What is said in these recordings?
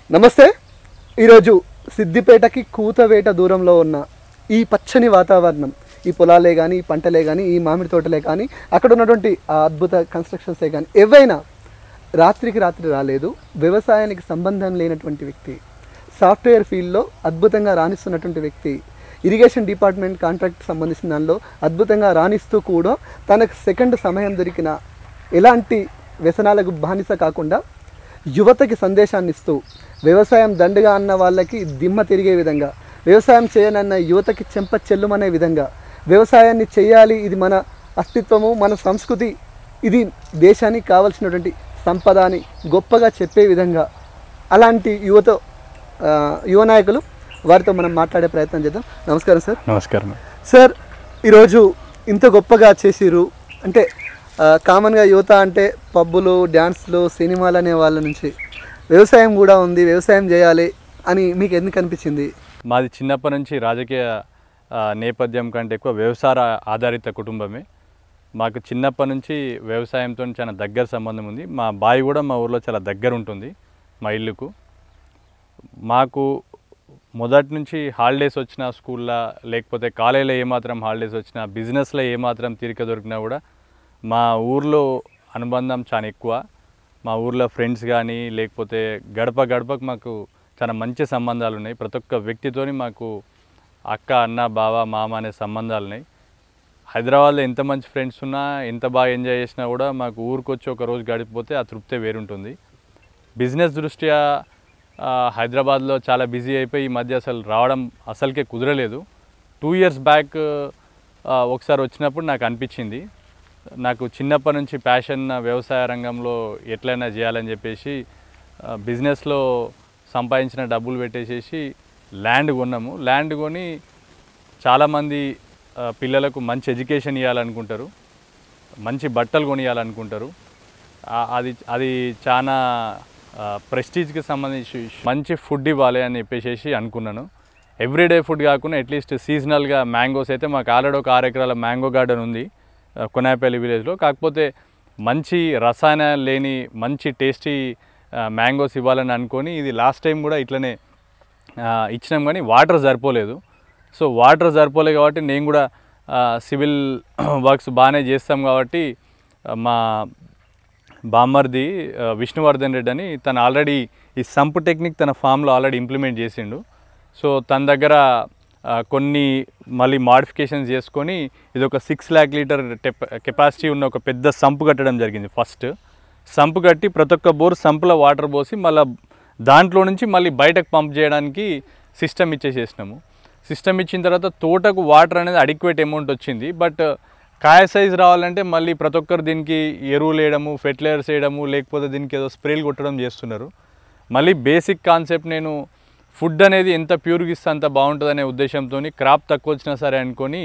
నమస్తే ఈరోజు సిద్దిపేటకి కూతవేట దూరంలో ఉన్న ఈ పచ్చని వాతావరణం ఈ పొలాలే కానీ ఈ పంటలే కానీ ఈ మామిడి తోటలే కానీ అక్కడ ఉన్నటువంటి ఆ అద్భుత కన్స్ట్రక్షన్సే కానీ ఏవైనా రాత్రికి రాత్రి రాలేదు వ్యవసాయానికి సంబంధం లేనటువంటి వ్యక్తి సాఫ్ట్వేర్ ఫీల్డ్లో అద్భుతంగా రాణిస్తున్నటువంటి వ్యక్తి ఇరిగేషన్ డిపార్ట్మెంట్ కాంట్రాక్ట్ సంబంధించిన దానిలో అద్భుతంగా రాణిస్తూ కూడా తనకు సెకండ్ సమయం దొరికిన ఎలాంటి వ్యసనాలకు బానిస కాకుండా యువతకి సందేశాన్ని ఇస్తూ వ్యవసాయం దండగా అన్న వాళ్ళకి దిమ్మ తిరిగే విధంగా వ్యవసాయం చేయనన్న యువతకి చెంప చెల్లుమనే విధంగా వ్యవసాయాన్ని చేయాలి ఇది మన అస్తిత్వము మన సంస్కృతి ఇది దేశానికి కావలసినటువంటి సంపద అని గొప్పగా చెప్పే విధంగా అలాంటి యువత ఆ, యువ నాయకులు వారితో మనం మాట్లాడే ప్రయత్నం చేద్దాం నమస్కారం సార్ నమస్కారం సార్ ఈరోజు ఇంత గొప్పగా చేసిర్రు అంటే ఆ, కామన్గా యువత అంటే పబ్బులు డ్యాన్స్లు సినిమాలు అనే వాళ్ళ నుంచి వ్యవసాయం కూడా ఉంది వ్యవసాయం చేయాలి అని మీకు ఎందుకు అనిపించింది మాది చిన్నప్పటి నుంచి రాజకీయ ఆ, నేపథ్యం కంటే ఎక్కువ వ్యవసాయ ఆధారిత కుటుంబమే మాకు చిన్నప్పటి నుంచి వ్యవసాయంతో చాలా దగ్గర సంబంధం ఉంది మా బావి కూడా మా ఊర్లో చాలా దగ్గర ఉంటుంది మా ఇల్లుకు మాకు మొదటి నుంచి హాలిడేస్ వచ్చినా స్కూల్లో లేకపోతే కాలేజీలో ఏమాత్రం హాలిడేస్ వచ్చినా బిజినెస్లో ఏమాత్రం తీరిక దొరికినా కూడా మా ఊర్లో అనుబంధం చాలా ఎక్కువ మా ఊర్లో ఫ్రెండ్స్ కానీ లేకపోతే గడప గడపకు మాకు చాలా మంచి సంబంధాలు ఉన్నాయి ప్రతి ఒక్క వ్యక్తితోని మాకు అక్క అన్న బావ మామ అనే సంబంధాలు ఉన్నాయి హైదరాబాద్లో ఎంత మంచి ఫ్రెండ్స్ ఉన్నా ఎంత బాగా ఎంజాయ్ చేసినా కూడా మాకు ఊరికి వచ్చి ఒక రోజు గడిపిపోతే ఆ తృప్తే వేరుంటుంది బిజినెస్ దృష్ట్యా ఆ, హైదరాబాద్లో చాలా బిజీ అయిపోయి ఈ మధ్య అసలు రావడం అసలుకే కుదరలేదు టూ ఇయర్స్ బ్యాక్ ఒకసారి వచ్చినప్పుడు నాకు అనిపించింది నాకు చిన్నప్పటి నుంచి ప్యాషన్ వ్యవసాయ రంగంలో ఎట్లయినా చేయాలని చెప్పేసి ఆ, బిజినెస్లో సంపాదించిన డబ్బులు పెట్టేసేసి ల్యాండ్ కొన్నాము ల్యాండ్ కొని చాలామంది ఆ, పిల్లలకు మంచి ఎడ్యుకేషన్ ఇవ్వాలనుకుంటారు మంచి బట్టలు కొనియాలనుకుంటారు ఆ- అది అది చాలా ప్రెస్టీజ్కి సంబంధించి మంచి ఫుడ్ ఇవ్వాలి అని చెప్పేసి అనుకున్నాను ఎవ్రీడే ఫుడ్ కాకుండా అట్లీస్ట్ సీజనల్గా మ్యాంగోస్ అయితే మాకు ఆల్రెడీ ఒక ఆరు ఎకరాల మ్యాంగో గార్డెన్ ఉంది ఆ, కొనాయపల్లి విలేజ్లో కాకపోతే మంచి రసాయనాలు లేని మంచి టేస్టీ మ్యాంగోస్ ఇవ్వాలని అనుకొని ఇది లాస్ట్ టైం కూడా ఇట్లనే ఆ, ఇచ్చినాం కానీ వాటర్ సరిపోలేదు సో వాటర్ సరిపోలేదు కాబట్టి నేను కూడా ఆ, సివిల్ వర్క్స్ బాగానే చేస్తాం కాబట్టి ఆ, మా బామ్మర్ది ఆ, విష్ణువర్ధన్ రెడ్డి అని తను ఆల్రెడీ ఈ సంప్ టెక్నిక్ తన ఫామ్లో ఆల్రెడీ ఇంప్లిమెంట్ చేసిండు సో తన దగ్గర ఆ, కొన్ని మళ్ళీ మాడిఫికేషన్స్ చేసుకొని ఇది ఒక సిక్స్ ల్యాక్ లీటర్ కెపాసిటీ ఉన్న ఒక పెద్ద సంపు కట్టడం జరిగింది ఫస్ట్ సంపు కట్టి ప్రతి ఒక్క బోర్ సంపులో వాటర్ పోసి మళ్ళీ దాంట్లో నుంచి మళ్ళీ బయటకు పంప్ చేయడానికి సిస్టమ్ ఇచ్చేసేసినాము సిస్టమ్ ఇచ్చిన తర్వాత తోటకు వాటర్ అనేది అడిక్వేట్ అమౌంట్ వచ్చింది బట్ కాయ సైజ్ రావాలంటే మళ్ళీ ప్రతి ఒక్కరు దీనికి ఎరువులు వేయడము ఫెర్టిలైజర్స్ వేయడము లేకపోతే దీనికి ఏదో స్ప్రేలు కొట్టడం చేస్తున్నారు మళ్ళీ బేసిక్ కాన్సెప్ట్ నేను ఫుడ్ అనేది ఎంత ప్యూర్గా ఇస్తే అంత బాగుంటుందనే ఉద్దేశంతో క్రాప్ తక్కువ వచ్చినా సరే అనుకొని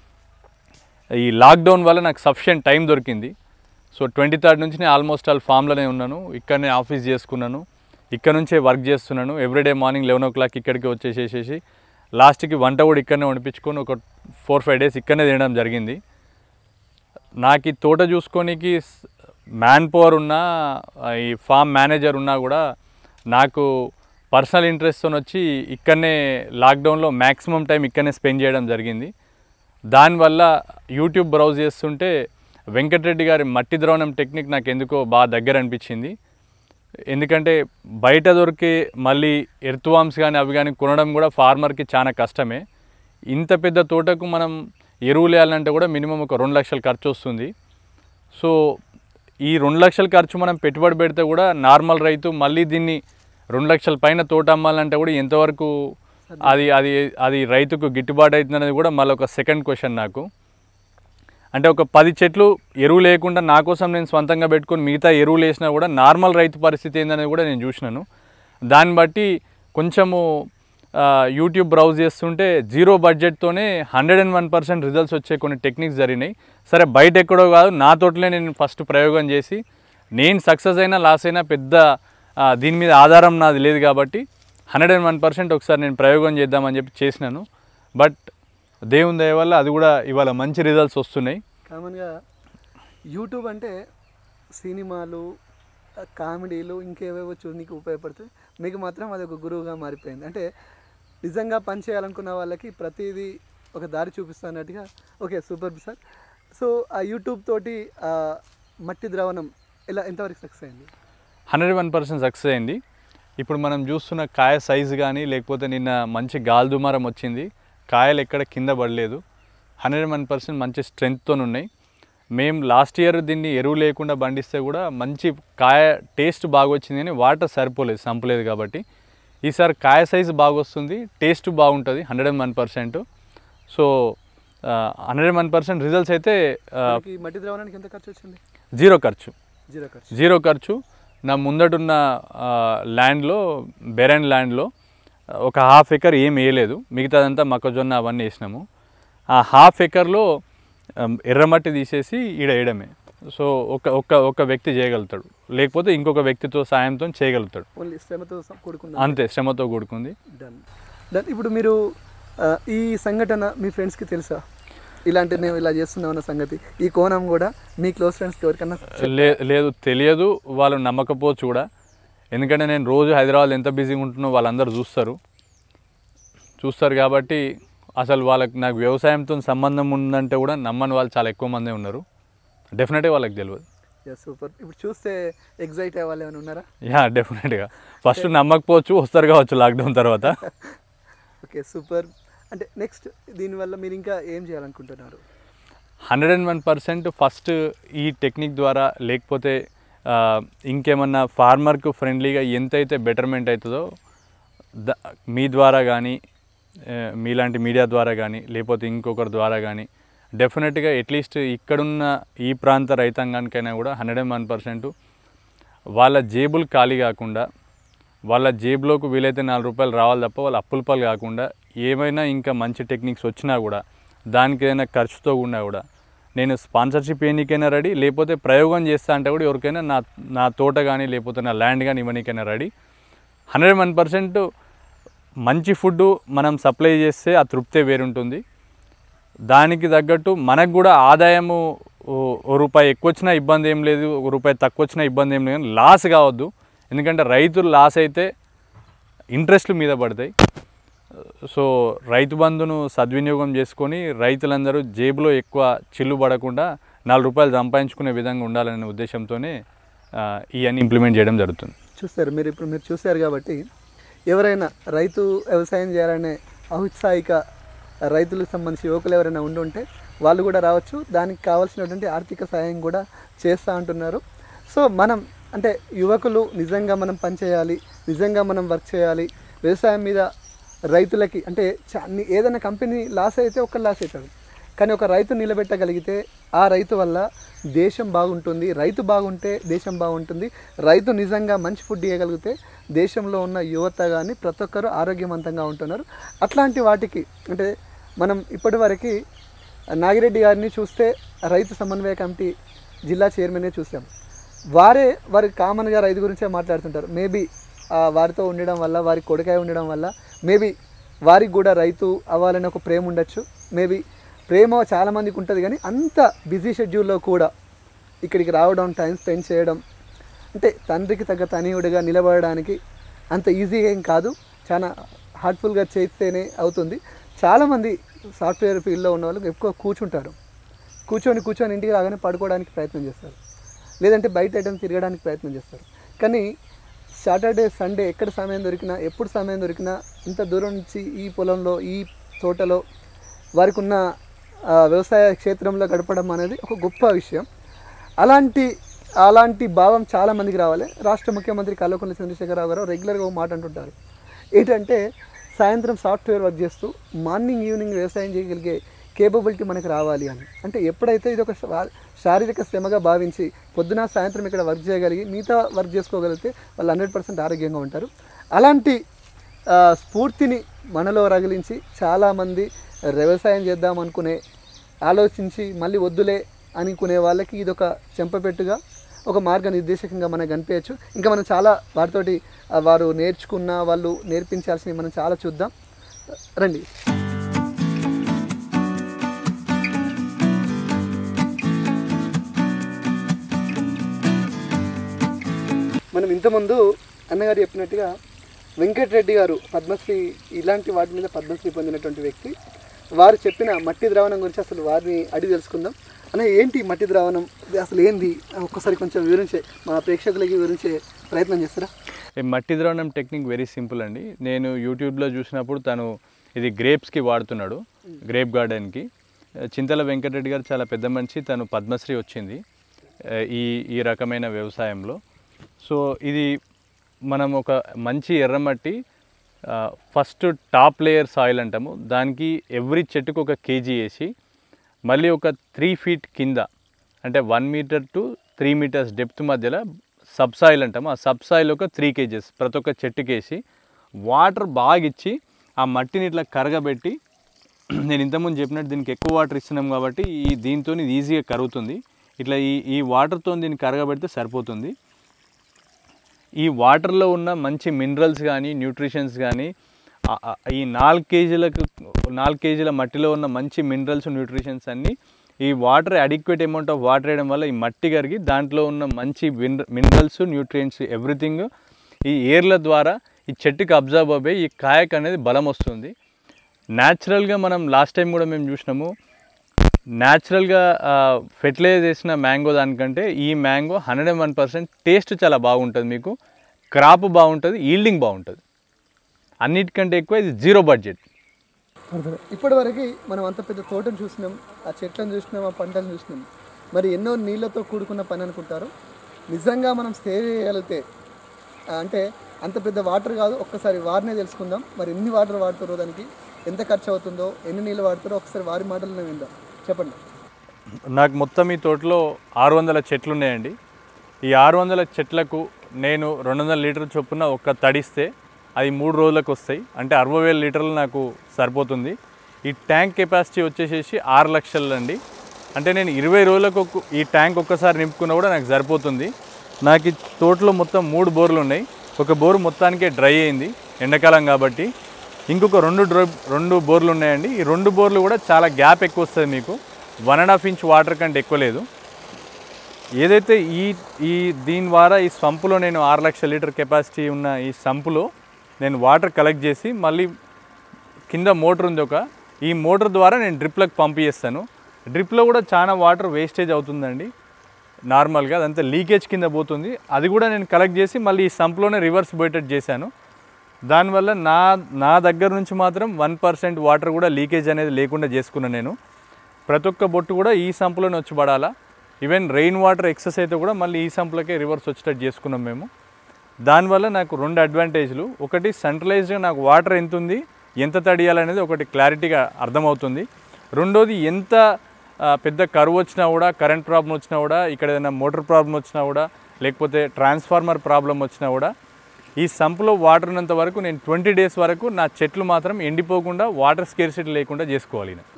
ఈ లాక్డౌన్ వల్ల నాకు సఫిషియెంట్ టైం దొరికింది సో ట్వంటీ థర్డ్ నుంచి నేను ఆల్మోస్ట్ ఆల్ ఫామ్లోనే ఉన్నాను ఇక్కడనే ఆఫీస్ చేసుకున్నాను ఇక్కడ నుంచే వర్క్ చేస్తున్నాను everyday morning eleven o'clock ఇక్కడికి వచ్చేసేసేసి లాస్ట్కి వంట కూడా ఇక్కడనే వండిపించుకొని ఒక ఫోర్ ఫైవ్ డేస్ ఇక్కడనే తినడం జరిగింది నాకు ఈ తోట చూసుకోనికి మ్యాన్ పవర్ ఉన్నా ఆ, ఈ ఫామ్ మేనేజర్ ఉన్నా కూడా నాకు పర్సనల్ ఇంట్రెస్ట్తో వచ్చి ఇక్కడనే లాక్డౌన్లో మ్యాక్సిమం టైం ఇక్కడనే స్పెండ్ చేయడం జరిగింది దానివల్ల యూట్యూబ్ బ్రౌజ్ చేస్తుంటే వెంకటరెడ్డి గారి మట్టి ద్రోణం టెక్నిక్ నాకు ఎందుకో బాగా దగ్గర అనిపించింది ఎందుకంటే బయట దొరికే మళ్ళీ ఎర్త్వామ్స్ కానీ అవి కానీ కొనడం కూడా ఫార్మర్కి చాలా కష్టమే ఇంత పెద్ద తోటకు మనం ఎరువులు వేయాలంటే కూడా మినిమం ఒక రెండు లక్షలు ఖర్చు వస్తుంది సో ఈ రెండు లక్షల ఖర్చు మనం పెట్టుబడి పెడితే కూడా నార్మల్ రైతు మళ్ళీ దీన్ని రెండు లక్షల పైన తోట అమ్మాలంటే కూడా ఎంతవరకు అది అది అది రైతుకు గిట్టుబాటు అవుతుంది అనేది కూడా మళ్ళీ ఒక సెకండ్ క్వశ్చన్ నాకు అంటే ఒక పది చెట్లు ఎరువు లేకుండా నా కోసం నేను సొంతంగా పెట్టుకొని మిగతా ఎరువులు వేసినా కూడా నార్మల్ రైతు పరిస్థితి ఏందనేది కూడా నేను చూసినాను దాన్ని బట్టి కొంచెము ఆ, యూట్యూబ్ బ్రౌజ్ చేస్తుంటే జీరో బడ్జెట్తోనే hundred and one percent results వచ్చే కొన్ని టెక్నిక్స్ జరిగినాయి సరే బయట ఎక్కడో కాదు నా తోటలే నేను ఫస్ట్ ప్రయోగం చేసి నేను సక్సెస్ అయినా లాస్ అయినా పెద్ద ఆ, దీని మీద ఆధారం నాది లేదు కాబట్టి హండ్రెడ్ అండ్ వన్ పర్సెంట్ ఒకసారి నేను ప్రయోగం చేద్దామని చెప్పి చేసినాను బట్ దేవుని దయ వల్ల అది కూడా ఇవాళ మంచి రిజల్ట్స్ వస్తున్నాయి కామన్గా యూట్యూబ్ అంటే సినిమాలు కామెడీలు ఇంకేవేవో చూడడానికి ఉపయోగపడుతుంది మీకు మాత్రం అది ఒక గురువుగా మారిపోయింది అంటే నిజంగా పని చేయాలనుకున్న వాళ్ళకి ప్రతిదీ ఒక దారి చూపిస్తున్నట్టుగా ఓకే సూపర్ సార్ సో ఆ యూట్యూబ్ తోటి ఆ మట్టి ద్రవణం ఇలా ఎంతవరకు సక్సెస్ అయింది హండ్రెడ్ వన్ పర్సెంట్ సక్సెస్ అయింది ఇప్పుడు మనం చూస్తున్న కాయ సైజు కానీ లేకపోతే నిన్న మంచి గాలి దుమారం వచ్చింది కాయలు ఎక్కడ కింద పడలేదు హండ్రెడ్ వన్ పర్సెంట్ మంచి స్ట్రెంగ్త్తో ఉన్నాయి మేము లాస్ట్ ఇయర్ దీన్ని ఎరువు లేకుండా పండిస్తే కూడా మంచి కాయ టేస్ట్ బాగా వచ్చింది కానీ వాటర్ సరిపోలేదు సంపలేదు కాబట్టి ఈసారి కాయ సైజు బాగా వస్తుంది టేస్ట్ బాగుంటుంది hundred and one percent so hundred and one percent results అయితే ఆ, మనకి మట్టి ద్రవణానికి ఎంత ఖర్చు వచ్చింది జీరో ఖర్చు జీరో ఖర్చు జీరో ఖర్చు నా ముందటున్న ఆ, ల్యాండ్లో బెరెన్ ల్యాండ్లో ఒక హాఫ్ ఎకర్ ఏం వేయలేదు మిగతాదంతా మొక్కజొన్న అవన్నీ వేసినాము ఆ హాఫ్ ఎకర్లో ఆమ్, ఎర్రమట్టి తీసేసి ఈడ వేయడమే సో ఒక ఒక ఒక వ్యక్తి చేయగలుగుతాడు లేకపోతే ఇంకొక వ్యక్తితో సాయంతో చేయగలుగుతాడు ఓన్లీ శ్రమతో స- కూడుకున్న అంతే శ్రమతో కూడుకుంది డన్ డన్ ఇప్పుడు మీరు ఆ, ఈ సంఘటన మీ ఫ్రెండ్స్కి తెలుసా ఇలాంటి నేను ఇలా చేస్తున్నాం అన్న సంగతి ఈ కోణం కూడా మీ క్లోజ్ ఫ్రెండ్స్కి ఎవరికన్నా లే లేదు తెలియదు వాళ్ళు నమ్మకపోవచ్చు కూడా ఎందుకంటే నేను రోజు హైదరాబాద్ ఎంత బిజీగా ఉంటున్నో వాళ్ళందరూ చూస్తారు చూస్తారు కాబట్టి అసలు వాళ్ళకి నాకు వ్యవసాయంతో సంబంధం ఉందంటే కూడా నమ్మని వాళ్ళు చాలా ఎక్కువ మందే ఉన్నారు డెఫినెట్గా వాళ్ళకి తెలియదు సూపర్ ఇప్పుడు చూస్తే ఎగ్జైట్ అయ్యే వాళ్ళు ఏమైనా ఉన్నారా యా డెఫినెట్గా ఫస్ట్ నమ్మకపోవచ్చు వస్తారు కావచ్చు లాక్డౌన్ తర్వాత ఓకే సూపర్ అంటే నెక్స్ట్ దీనివల్ల మీరు ఇంకా ఏం చేయాలనుకుంటున్నారు hundred and one percent first ఈ టెక్నిక్ ద్వారా లేకపోతే ఆ, ఇంకేమన్నా ఫార్మర్కు ఫ్రెండ్లీగా ఎంతైతే బెటర్మెంట్ అవుతుందో ద మీ ద్వారా కానీ మీలాంటి మీడియా ద్వారా కానీ లేకపోతే ఇంకొకరి ద్వారా కానీ డెఫినెట్గా అట్లీస్ట్ ఇక్కడున్న ఈ ప్రాంత రైతాంగానికైనా కూడా హండ్రెడ్ అండ్ వన్ పర్సెంట్ వాళ్ళ జేబులు ఖాళీ కాకుండా వాళ్ళ జేబులోకి వీలైతే నాలుగు రూపాయలు రావాలి తప్ప వాళ్ళ అప్పుల పాలు కాకుండా ఏమైనా ఇంకా మంచి టెక్నిక్స్ వచ్చినా కూడా దానికి ఏదైనా ఖర్చుతో ఉన్నా కూడా నేను స్పాన్సర్షిప్ ఏనికైనా రెడీ లేకపోతే ప్రయోగం చేస్తా అంటే కూడా ఎవరికైనా నా నా తోట కానీ లేకపోతే నా ల్యాండ్ కానీ ఇవ్వనీకైనా రెడీ హండ్రెడ్ వన్ పర్సెంట్ మంచి ఫుడ్ మనం సప్లై చేస్తే ఆ తృప్తే వేరుంటుంది దానికి తగ్గట్టు మనకు కూడా ఆదాయము ఓ- ఓ రూపాయి ఎక్కువ వచ్చినా ఇబ్బంది ఏం లేదు ఒక రూపాయి తక్కువ వచ్చినా ఇబ్బంది ఏం లేదు కానీ లాస్ కావద్దు ఎందుకంటే రైతులు లాస్ అయితే ఇంట్రెస్ట్లు మీద పడతాయి సో రైతు బంధును సద్వినియోగం చేసుకొని రైతులందరూ జేబులో ఎక్కువ చిల్లు పడకుండా నాలుగు రూపాయలు సంపాదించుకునే విధంగా ఉండాలనే ఉద్దేశంతోనే ఆ, ఇవన్నీ ఇంప్లిమెంట్ చేయడం జరుగుతుంది చూస్తారు మీరు ఇప్పుడు మీరు చూశారు కాబట్టి ఎవరైనా రైతు వ్యవసాయం చేయాలనే ఔత్సాహిక రైతులకు సంబంధించి యువకులు ఎవరైనా ఉండి ఉంటే వాళ్ళు కూడా రావచ్చు దానికి కావాల్సినటువంటి ఆర్థిక సహాయం కూడా చేస్తూ అంటున్నారు సో మనం అంటే యువకులు నిజంగా మనం పనిచేయాలి నిజంగా మనం వర్క్ చేయాలి వ్యవసాయం మీద రైతులకి అంటే చా- అన్ని- ఏదైనా కంపెనీ లాస్ అయితే ఒక లాస్ అవుతాడు కానీ ఒక రైతు నిలబెట్టగలిగితే ఆ రైతు వల్ల దేశం బాగుంటుంది రైతు బాగుంటే దేశం బాగుంటుంది రైతు నిజంగా మంచి ఫుడ్ ఇవ్వగలిగితే దేశంలో ఉన్న యువత కానీ ప్రతి ఒక్కరు ఆరోగ్యవంతంగా ఉంటున్నారు అట్లాంటి వాటికి అంటే మనం ఇప్పటివరకు నాగిరెడ్డి గారిని చూస్తే రైతు సమన్వయ కమిటీ జిల్లా చైర్మనే చూసాం వారే వారి కామన్గా రైతు గురించే మాట్లాడుతుంటారు మేబీ వారితో ఉండడం వల్ల వారి కొడుకాయ ఉండడం వల్ల మేబీ వారికి కూడా రైతు అవ్వాలని ఒక ప్రేమ ఉండొచ్చు మేబీ ప్రేమ చాలామందికి ఉంటుంది కానీ అంత బిజీ షెడ్యూల్లో కూడా ఇక్కడికి రావడం టైం స్పెండ్ చేయడం అంటే తండ్రికి తగ్గ తనయుడిగా నిలబడడానికి అంత ఈజీగా ఏం కాదు చాలా హార్ట్ఫుల్గా చేస్తేనే అవుతుంది చాలామంది సాఫ్ట్వేర్ ఫీల్డ్లో ఉన్న వాళ్ళు ఎక్కువ కూర్చుంటారు కూర్చొని కూర్చొని ఇంటికి రాగానే పడుకోవడానికి ప్రయత్నం చేస్తారు లేదంటే బయట ఎటైనా తిరగడానికి ప్రయత్నం చేస్తారు కానీ సాటర్డే సండే ఎక్కడ సమయం దొరికినా ఎప్పుడు సమయం దొరికినా ఇంత దూరం నుంచి ఈ పొలంలో ఈ తోటలో వారికి ఉన్న ఆ, వ్యవసాయ క్షేత్రంలో గడపడం అనేది ఒక గొప్ప విషయం అలాంటి అలాంటి భావం చాలా మందికి రావాలి రాష్ట్ర ముఖ్యమంత్రి కల్వకుంట్ల చంద్రశేఖరరావు గారు రెగ్యులర్గా ఒక మాట అంటుంటారు ఏంటంటే సాయంత్రం సాఫ్ట్వేర్ వర్క్ చేస్తూ మార్నింగ్ ఈవినింగ్ వ్యవసాయం చేయగలిగే కేపబిలిటీ మనకు రావాలి అని అంటే ఎప్పుడైతే ఇది ఒక శా- శారీరక శ్రమగా భావించి పొద్దున సాయంత్రం ఇక్కడ వర్క్ చేయగలిగి మిగతా వర్క్ చేసుకోగలిగితే వాళ్ళు హండ్రెడ్ పర్సెంట్ ఆరోగ్యంగా ఉంటారు అలాంటి ఆ, స్ఫూర్తిని మనలో రగిలించి చాలామంది వ్యవసాయం చేద్దాం అనుకునే ఆలోచించి మళ్ళీ వద్దులే అనుకునే వాళ్ళకి ఇది ఒక చెంపపెట్టుగా ఒక మార్గనిర్దేశకంగా మనకు కనిపించచ్చు ఇంకా మనం చాలా వారితోటి ఆ, వారు నేర్చుకున్న వాళ్ళు నేర్పించాల్సినవి మనం చాలా చూద్దాం రండి మనం ఇంతకుముందు అన్నగారు చెప్పినట్టుగా వెంకటరెడ్డి గారు పద్మశ్రీ ఇలాంటి వాటి మీద పద్మశ్రీ పొందినటువంటి వ్యక్తి వారు చెప్పిన మట్టి ద్రావణం గురించి అసలు వారిని అడిగి తెలుసుకుందాం అన్న ఏంటి ఈ మట్టి ద్రావణం ఇది అసలు ఏంది ఒక్కసారి కొంచెం వివరించే మా ప్రేక్షకులకి వివరించే ప్రయత్నం చేస్తారా ఈ మట్టి ద్రావణం టెక్నిక్ వెరీ సింపుల్ అండి నేను యూట్యూబ్లో చూసినప్పుడు తను ఇది గ్రేప్స్కి వాడుతున్నాడు గ్రేప్ గార్డెన్కి చింతల వెంకటరెడ్డి గారు చాలా పెద్ద మనిషి తను పద్మశ్రీ వచ్చింది ఆ, ఈ ఈ రకమైన వ్యవసాయంలో సో ఇది మనం ఒక మంచి ఎర్రమట్టి ఫస్ట్ టాప్ లేయర్ సాయిల్ అంటాము దానికి ఎవ్రీ చెట్టుకు ఒక కేజీ వేసి మళ్ళీ ఒక త్రీ ఫీట్ కింద అంటే one metre to three metres depth మధ్యలో సబ్ సాయిల్ అంటాము ఆ సబ్ సాయిల్ ఒక త్రీ కేజెస్ ప్రతి ఒక్క చెట్టుకేసి వాటర్ బాగా ఇచ్చి ఆ మట్టిని ఇట్లా కరగబెట్టి నేను ఇంతకుముందు చెప్పినట్టు దీనికి ఎక్కువ వాటర్ ఇస్తున్నాం కాబట్టి ఈ దీంతో ఇది ఈజీగా కరుగుతుంది ఇట్లా ఈ ఈ వాటర్తో దీన్ని కరగబెడితే సరిపోతుంది ఈ వాటర్లో ఉన్న మంచి మినరల్స్ కానీ న్యూట్రిషన్స్ కానీ ఆ- ఆ- ఈ నాలుగు కేజీలకు నాలుగు కేజీల మట్టిలో ఉన్న మంచి మినరల్స్ న్యూట్రిషన్స్ అన్నీ ఈ water adequate amount of water వేయడం వల్ల ఈ మట్టి కరిగి దాంట్లో ఉన్న మంచి మినరల్స్ న్యూట్రియంట్స్ ఎవ్రీథింగ్ ఈ ఏర్ల ద్వారా ఈ చెట్టుకి అబ్జర్వ్ అవ్వే ఈ కాయకు అనేది బలం వస్తుంది న్యాచురల్గా మనం లాస్ట్ టైం కూడా మేము చూసినాము న్యాచురల్గా ఫెర్టిలైజ్ చేసిన మ్యాంగో దానికంటే ఈ mango hundred and one percent taste చాలా బాగుంటుంది మీకు క్రాప్ బాగుంటుంది ఈల్డింగ్ బాగుంటుంది అన్నిటికంటే ఎక్కువ ఇది జీరో బడ్జెట్ ఇప్పటి వరకు మనం అంత పెద్ద తోటను చూసినాం ఆ చెట్లను చూసినాం ఆ పంటను చూసినాం మరి ఎన్నో నీళ్ళతో కూడుకున్న పని అనుకుంటారు నిజంగా మనం సేవ్ చేయగలిగితే ఆ, అంటే అంత పెద్ద వాటర్ కాదు ఒక్కసారి వారినే తెలుసుకుందాం మరి ఎన్ని వాటర్ వాడుతారో దానికి ఎంత ఖర్చు అవుతుందో ఎన్ని నీళ్ళు వాడతారో ఒకసారి వారి మాటలు విందాం చెప్పండి నాకు మొత్తం ఈ తోటలో ఆరు వందల చెట్లు ఉన్నాయండి ఈ ఆరు వందల చెట్లకు నేను రెండు వందల లీటర్ చొప్పున ఒక్క తడిస్తే అది మూడు రోజులకు వస్తాయి అంటే అరవై వేల లీటర్లు నాకు సరిపోతుంది ఈ ట్యాంక్ కెపాసిటీ వచ్చేసేసి ఆరు లక్షలు అండి అంటే నేను ఇరవై రోజులకు ఒక్క- ఈ ట్యాంక్ ఒక్కసారి నింపుకున్నా కూడా నాకు సరిపోతుంది నాకు ఈ తోటలో మొత్తం మూడు బోర్లు ఉన్నాయి ఒక బోరు మొత్తానికే డ్రై అయింది ఎండాకాలం కాబట్టి ఇంకొక రెండు డ్రై రెండు బోర్లు ఉన్నాయండి ఈ రెండు బోర్లు కూడా చాలా గ్యాప్ ఎక్కువ వస్తుంది మీకు one and half inch water కంటే ఎక్కువ లేదు ఏదైతే ఈ ఈ దీని ద్వారా ఈ సంపులో నేను ఆరు లక్షల లీటర్ కెపాసిటీ ఉన్న ఈ సంపులో నేను వాటర్ కలెక్ట్ చేసి మళ్ళీ కింద మోటార్ ఉంది ఒక ఈ మోటార్ ద్వారా నేను డ్రిప్లకు పంప్ చేస్తాను డ్రిప్లో కూడా చాలా వాటర్ వేస్టేజ్ అవుతుందండి నార్మల్గా అదంతా లీకేజ్ కింద పోతుంది అది కూడా నేను కలెక్ట్ చేసి మళ్ళీ ఈ సంప్లోనే రివర్స్ పోయేటట్టు చేశాను దానివల్ల నా నా దగ్గర నుంచి మాత్రం వన్ పర్సెంట్ వాటర్ కూడా లీకేజ్ అనేది లేకుండా చేసుకున్నాను నేను ప్రతి ఒక్క బొట్టు కూడా ఈ సంపులోనే వచ్చి పడాలా ఈవెన్ రెయిన్ వాటర్ ఎక్సెస్ అయితే కూడా మళ్ళీ ఈ సంపులకే రివర్స్ వచ్చేటట్టు చేసుకున్నాం మేము దానివల్ల నాకు రెండు అడ్వాంటేజ్లు ఒకటి సెంట్రలైజ్డ్గా నాకు వాటర్ ఎంత ఉంది ఎంత తడియాలనేది ఒకటి క్లారిటీగా అర్థమవుతుంది రెండోది ఎంత ఆ, పెద్ద కరువు వచ్చినా కూడా కరెంట్ ప్రాబ్లం వచ్చినా కూడా ఇక్కడ ఏదైనా మోటార్ ప్రాబ్లం వచ్చినా కూడా లేకపోతే ట్రాన్స్ఫార్మర్ ప్రాబ్లం వచ్చినా కూడా ఈ సంపులో వాటర్ ఉన్నంత వరకు నేను ట్వంటీ డేస్ వరకు నా చెట్లు మాత్రం ఎండిపోకుండా వాటర్ స్కేర్సిటీ లేకుండా చేసుకోవాలి నేను.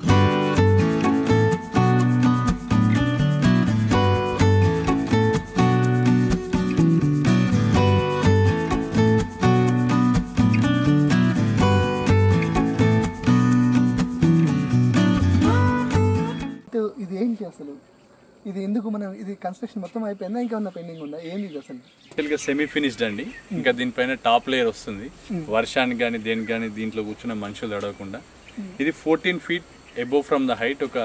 ఇది ఇది ఏంటి అసలు ఇది ఎందుకు మనం ఇది కన్స్ట్రక్షన్ మొత్తం అయిపోయిందా ఇంకా ఉన్న పెండింగ్ ఉందా ఏంది ఇది అసలు యాక్చువల్గా సెమీ ఫినిష్డ్ అండి ఇంకా దీనిపైన టాప్ లేయర్ వస్తుంది వర్షానికి కానీ దేనికి కానీ దీంట్లో కూర్చున్న మనుషులు తడవకుండా ఇది fourteen feet above from the height ఒక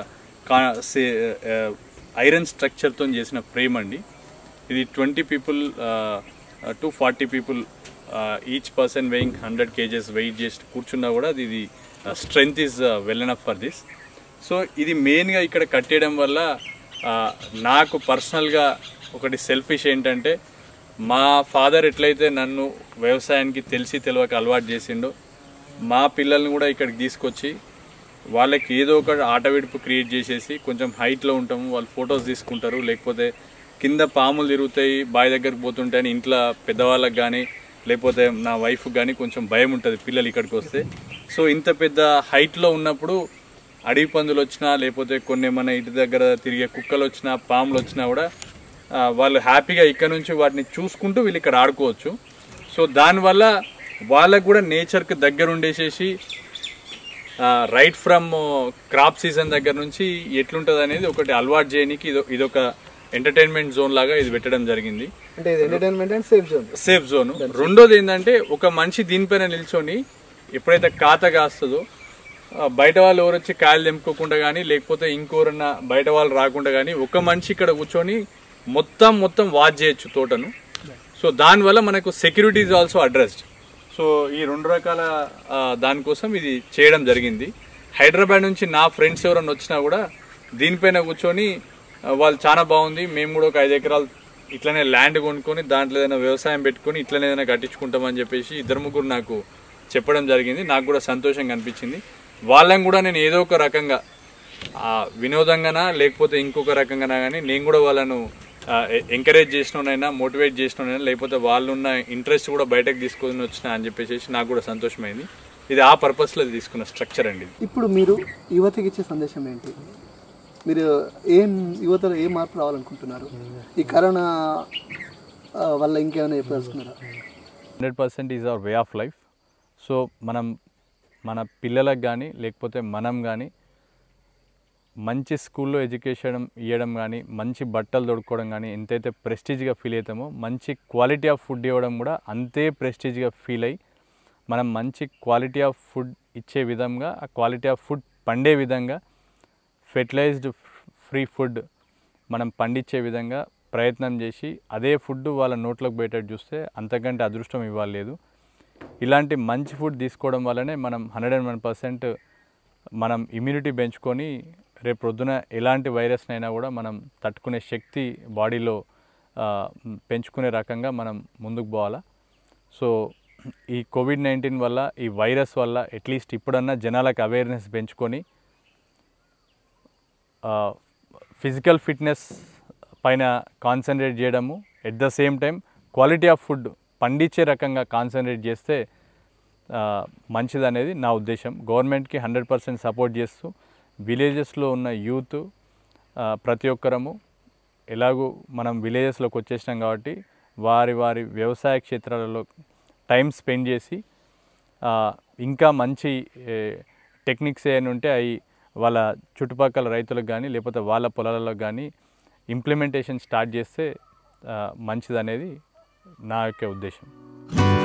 ఐరన్ స్ట్రక్చర్తో చేసిన ఫ్రేమ్ అండి ఇది twenty people to forty people each person weighing hundred kgs weight చేసి కూర్చున్నా కూడా అది ఇది strength is well enough for this so ఇది మెయిన్గా ఇక్కడ కట్టేయడం వల్ల ఆ, నాకు పర్సనల్గా ఒకటి సెల్ఫిష్ ఏంటంటే మా ఫాదర్ ఎట్లయితే నన్ను వ్యవసాయానికి తెలిసి తెలియక అలవాటు చేసిండో మా పిల్లల్ని కూడా ఇక్కడికి తీసుకొచ్చి వాళ్ళకి ఏదో ఒక ఆట విడుపు క్రియేట్ చేసేసి కొంచెం హైట్లో ఉంటాము వాళ్ళు ఫొటోస్ తీసుకుంటారు లేకపోతే కింద పాములు తిరుగుతాయి బావి దగ్గరికి పోతుంటాయని ఇంట్లో పెద్దవాళ్ళకి కానీ లేకపోతే నా వైఫ్ కానీ కొంచెం భయం ఉంటుంది పిల్లలు ఇక్కడికి వస్తే సో ఇంత పెద్ద హైట్లో ఉన్నప్పుడు అడవి పందులు వచ్చినా లేకపోతే కొన్ని ఏమైనా ఇంటి దగ్గర తిరిగే కుక్కలు వచ్చినా పాములు వచ్చినా కూడా ఆ, వాళ్ళు హ్యాపీగా ఇక్కడ నుంచి వాటిని చూసుకుంటూ వీళ్ళు ఇక్కడ ఆడుకోవచ్చు సో దానివల్ల వాళ్ళకు కూడా నేచర్కి దగ్గర ఉండేసేసి రైట్ ఫ్రమ్ క్రాప్ సీజన్ దగ్గర నుంచి ఎట్లుంటుంది అనేది ఒకటి అలవాటు చేయడానికి ఇదో ఇదొక ఎంటర్టైన్మెంట్ జోన్ లాగా ఇది పెట్టడం జరిగింది అంటే ఇది entertainment and safe zone safe zone రెండోది ఏంటంటే ఒక మనిషి దీనిపైన నిల్చొని ఎప్పుడైతే ఖాతా కాస్తుందో ఆ, బయట వాళ్ళు ఎవరు వచ్చి కాయలు తెంపుకోకుండా కానీ లేకపోతే ఇంకోరన్నా బయట వాళ్ళు రాకుండా కానీ ఒక మనిషి ఇక్కడ కూర్చొని మొత్తం మొత్తం వాచ్ చేయొచ్చు తోటను సో దానివల్ల మనకు security is also addressed so ఈ రెండు రకాల ఆ, దానికోసం ఇది చేయడం జరిగింది హైదరాబాద్ నుంచి నా ఫ్రెండ్స్ ఎవరైనా వచ్చినా కూడా దీనిపైన కూర్చొని ఆ, వాళ్ళు చాలా బాగుంది మేము కూడా ఒక ఐదు ఎకరాలు ఇట్లనే ల్యాండ్ కొనుక్కొని దాంట్లో ఏదైనా వ్యవసాయం పెట్టుకొని ఇట్లనే ఏదైనా కట్టించుకుంటామని చెప్పేసి ఇద్దరు ముగ్గురు నాకు చెప్పడం జరిగింది నాకు కూడా సంతోషంగా అనిపించింది వాళ్ళని కూడా నేను ఏదో ఒక రకంగా ఆ, వినోదంగానా లేకపోతే ఇంకొక రకంగానా కానీ నేను కూడా వాళ్ళను ఎంకరేజ్ చేసినోనైనా మోటివేట్ చేసినోనైనా లేకపోతే వాళ్ళున్న ఇంట్రెస్ట్ కూడా బయటకు తీసుకొని వచ్చిన అని చెప్పేసి నాకు కూడా సంతోషమైంది ఇది ఆ పర్పస్లో తీసుకున్న స్ట్రక్చర్ అండి ఇది ఇప్పుడు మీరు యువతకి ఇచ్చే సందేశం ఏంటి మీరు ఏం యువతలో ఏం మార్పు రావాలనుకుంటున్నారు ఈ కరోనా ఆ, వల్ల ఇంకేమైనా చెప్పదలుచుకున్నారా hundred percent is our way of life so మనం మన పిల్లలకు కానీ లేకపోతే మనం కానీ మంచి స్కూల్లో ఎడ్యుకేషన్ ఇవ్వడం కానీ మంచి బట్టలు దొడుకోవడం కానీ ఎంతైతే ప్రెస్టీజ్గా ఫీల్ అవుతామో మంచి క్వాలిటీ ఆఫ్ ఫుడ్ ఇవ్వడం కూడా అంతే ప్రెస్టీజ్గా ఫీల్ అయ్యి మనం మంచి క్వాలిటీ ఆఫ్ ఫుడ్ ఇచ్చే విధంగా ఆ క్వాలిటీ ఆఫ్ ఫుడ్ పండే విధంగా ఫెర్టిలైజ్డ్ ఫ్రీ ఫుడ్ మనం పండించే విధంగా ప్రయత్నం చేసి అదే ఫుడ్ వాళ్ళ నోట్లోకి పోయేటట్టు చూస్తే అంతకంటే అదృష్టం ఇవ్వలేదు ఇలాంటి మంచి ఫుడ్ తీసుకోవడం వల్లనే మనం హండ్రెడ్ అండ్ వన్ పర్సెంట్ మనం ఇమ్యూనిటీ పెంచుకొని రేపు ప్రొద్దున ఎలాంటి వైరస్నైనా కూడా మనం తట్టుకునే శక్తి బాడీలో ఆ, పెంచుకునే రకంగా మనం ముందుకు పోవాలా సో ఈ కోవిడ్ నైన్టీన్ వల్ల ఈ వైరస్ వల్ల అట్లీస్ట్ ఇప్పుడన్నా జనాలకు అవేర్నెస్ పెంచుకొని ఫిజికల్ ఫిట్నెస్ పైన కాన్సన్ట్రేట్ చేయడము at the same time quality of food పండించే రకంగా కాన్సన్ట్రేట్ చేస్తే ఆ, మంచిదనేది నా ఉద్దేశం గవర్నమెంట్కి హండ్రెడ్ పర్సెంట్ సపోర్ట్ చేస్తూ విలేజెస్లో ఉన్న యూత్ ఆ, ప్రతి ఒక్కరము ఎలాగూ మనం విలేజెస్లోకి వచ్చేసినాం కాబట్టి వారి వారి వ్యవసాయ క్షేత్రాలలో టైం స్పెండ్ చేసి ఆ, ఇంకా మంచి టెక్నిక్స్ ఏమైనా ఉంటే అవి వాళ్ళ చుట్టుపక్కల రైతులకు కానీ లేకపోతే వాళ్ళ పొలాలలో కానీ ఇంప్లిమెంటేషన్ స్టార్ట్ చేస్తే ఆ, మంచిదనేది నా యొక్క ఉద్దేశం